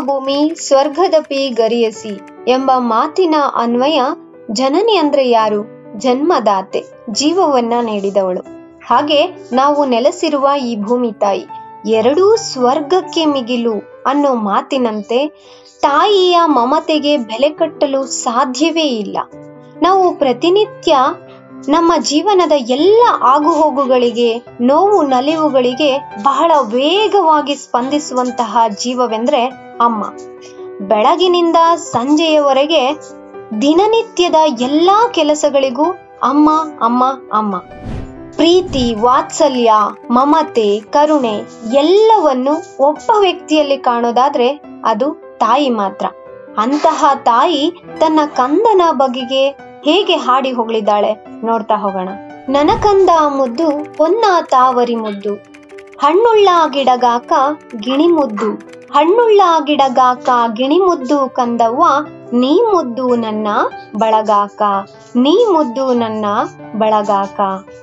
ಜನ್ಮಭೂಮಿ ಸ್ವರ್ಗದಪಿ ಗರಿಯಸಿ ಎಂಬ ಮಾತಿನ ಅನ್ವಯ ಜನನಿ ಅಂದ್ರೆ ಯಾರು ಜನ್ಮದಾತೆ ಜೀವವನ್ನ ನೀಡಿದವಳು ಹಾಗೆ ನಾವು ನೆಲೆಸಿರುವ ಈ ಭೂಮಿ ತಾಯಿ ಎರಡೂ ಸ್ವರ್ಗಕ್ಕೆ ಮಿಗಿಲು ಅನ್ನೋ ಮಾತಿನಂತೆ ತಾಯಿಯ ಮಮತೆಗೆ ಬೆಲೆ ಕಟ್ಟಲು ಸಾಧ್ಯವೇ ಇಲ್ಲ ನಾವು ಪ್ರತಿನಿತ್ಯ ನಮ್ಮ ಜೀವನದ ಎಲ್ಲ ಆಗುಹೋಗುಗಳಿಗೆ ನೋವು ನಲಿವುಗಳಿಗೆ ಬಹಳ ವೇಗವಾಗಿ ಸ್ಪಂದಿಸುವಂತಹ ಜೀವವೆಂದ್ರೆ ಅಮ್ಮ ಬೆಳಗಿನಿಂದ ಸಂಜೆಯವರೆಗೆ ದಿನನಿತ್ಯದ ಎಲ್ಲಾ ಕೆಲಸಗಳಿಗೂ ಅಮ್ಮ ಅಮ್ಮ ಅಮ್ಮ ಪ್ರೀತಿ ವಾತ್ಸಲ್ಯ ಮಮತೆ ಕರುಣೆ ಎಲ್ಲವನ್ನು ಒಬ್ಬ ವ್ಯಕ್ತಿಯಲ್ಲಿ ಕಾಣೋದಾದ್ರೆ ಅದು ತಾಯಿ ಮಾತ್ರ ಅಂತಹ ತಾಯಿ ತನ್ನ ಕಂದನ ಬಗೆಗೆ ಹೇಗೆ ಹಾಡಿ ಹೊಗಳಿದ್ದಾಳೆ ನೋಡ್ತಾ ಹೋಗೋಣ ನನಕಂದ ಮುದ್ದು ಪೊನ್ನ ತಾವರಿ ಮುದ್ದು ಹಣ್ಣುಳ್ಳ ಗಿಡಗಾಕ ಗಿಣಿ ಮುದ್ದು ಹಣ್ಣುಳ್ಳ ಗಿಡಗಾಕ ಗಿಣಿ ಮುದ್ದು ಕಂದವ್ವ ನೀ ಮುದ್ದು ನನ್ನ ಬಳಗಾಕ ನೀ ಮುದ್ದು ನನ್ನ ಬಳಗಾಕ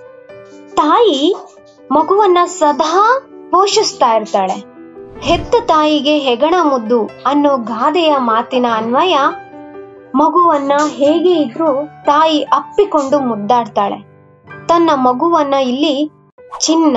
ತಾಯಿ ಮಗುವನ್ನ ಸದಾ ಪೋಷಿಸ್ತಾ ಇರ್ತಾಳೆ ಹೆತ್ತ ತಾಯಿಗೆ ಹೆಗಣ ಮುದ್ದು ಅನ್ನೋ ಗಾದೆಯ ಮಾತಿನ ಅನ್ವಯ ಮಗುವನ್ನ ಹೇಗೆ ಇದ್ರೂ ತಾಯಿ ಅಪ್ಪಿಕೊಂಡು ಮುದ್ದಾಡ್ತಾಳೆ ತನ್ನ ಮಗುವನ್ನ ಇಲ್ಲಿ ಚಿನ್ನ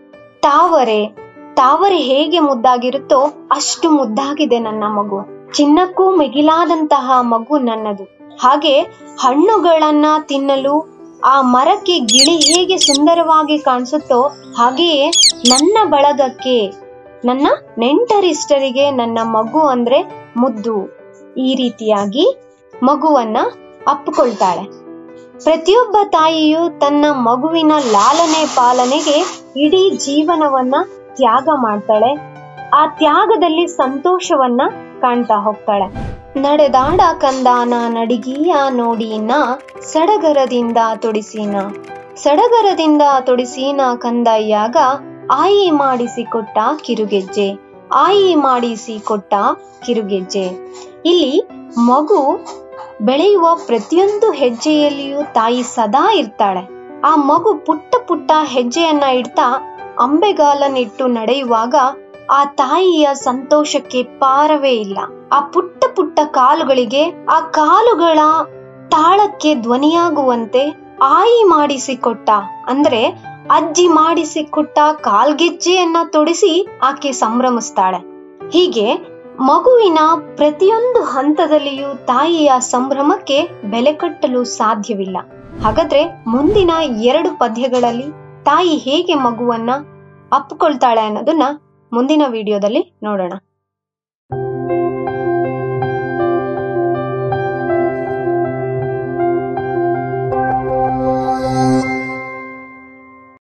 ತಾವರೆ ತಾವರೆ ಹೇಗೆ ಮುದ್ದಾಗಿರುತ್ತೋ ಅಷ್ಟು ಮುದ್ದಾಗಿದೆ ನನ್ನ ಮಗು ಚಿನ್ನಕ್ಕೂ ಮಿಗಿಲಾದಂತಹ ಮಗು ನನ್ನದು ಹಾಗೆ ಹಣ್ಣುಗಳನ್ನ ತಿನ್ನಲು ಆ ಮರಕ್ಕೆ ಗಿಳಿ ಹೇಗೆ ಸುಂದರವಾಗಿ ಕಾಣಿಸುತ್ತೋ ಹಾಗೆಯೇ ನನ್ನ ಬಳಗಕ್ಕೆ ನನ್ನ ನೆಂಟರಿಷ್ಟರಿಗೆ ನನ್ನ ಮಗು ಅಂದ್ರೆ ಮುದ್ದು ಈ ರೀತಿಯಾಗಿ ಮಗುವನ್ನ ಅಪ್ಪಿಕೊಳ್ತಾಳೆ ಪ್ರತಿಯೊಬ್ಬ ತಾಯಿಯು ತನ್ನ ಮಗುವಿನ ಲಾಲನೆ ಪಾಲನೆಗೆ ಇಡೀ ಜೀವನವನ್ನ ತ್ಯಾಗ ಮಾಡ್ತಾಳೆ ಆ ತ್ಯಾಗದಲ್ಲಿ ಸಂತೋಷವನ್ನ ಕಾಣ್ತಾ ಹೋಗ್ತಾಳೆ ನಡೆದಾಡ ಕಂದಾನ ನಡಿಗೀಯ ನೋಡೀನ ಸಡಗರದಿಂದ ತೊಡಿಸೀನ ಸಡಗರದಿಂದ ತೊಡಿಸೀನ ಕಂದಯ್ಯಾಗ ಆಯಿ ಮಾಡಿಸಿ ಕೊಟ್ಟ ಕಿರುಗೆಜ್ಜೆ ಆಯಿ ಮಾಡಿಸಿ ಕೊಟ್ಟ ಕಿರುಗೆಜ್ಜೆ ಇಲ್ಲಿ ಮಗು ಬೆಳೆಯುವ ಪ್ರತಿಯೊಂದು ಹೆಜ್ಜೆಯಲ್ಲಿಯೂ ತಾಯಿ ಸದಾ ಇರ್ತಾಳೆ ಆ ಮಗು ಪುಟ್ಟ ಪುಟ್ಟ ಹೆಜ್ಜೆಯನ್ನ ಇಡ್ತಾ ಅಂಬೆಗಾಲನ್ನಿಟ್ಟು ನಡೆಯುವಾಗ ಆ ತಾಯಿಯ ಸಂತೋಷಕ್ಕೆ ಪಾರವೇ ಇಲ್ಲ ಆ ಪುಟ್ಟ ಪುಟ್ಟ ಕಾಲುಗಳಿಗೆ ಆ ಕಾಲುಗಳ ತಾಳಕ್ಕೆ ಧ್ವನಿಯಾಗುವಂತೆ ಆಯಿ ಮಾಡಿಸಿಕೊಟ್ಟ ಅಂದ್ರೆ ಅಜ್ಜಿ ಮಾಡಿಸಿಕೊಟ್ಟ ಕಾಲ್ಗೆಜ್ಜೆಯನ್ನ ತೊಡಿಸಿ ಆಕೆ ಸಂಭ್ರಮಿಸ್ತಾಳೆ ಹೀಗೆ ಮಗುವಿನ ಪ್ರತಿಯೊಂದು ಹಂತದಲ್ಲಿಯೂ ತಾಯಿಯ ಸಂಭ್ರಮಕ್ಕೆ ಬೆಲೆ ಕಟ್ಟಲು ಸಾಧ್ಯವಿಲ್ಲ ಹಾಗಾದ್ರೆ ಮುಂದಿನ ಎರಡು ಪದ್ಯಗಳಲ್ಲಿ ತಾಯಿ ಹೇಗೆ ಮಗುವನ್ನ ಅಪ್ಪಿಕೊಳ್ತಾಳೆ ಅನ್ನೋದನ್ನ ಮುಂದಿನ ವಿಡಿಯೋದಲ್ಲಿ ನೋಡೋಣ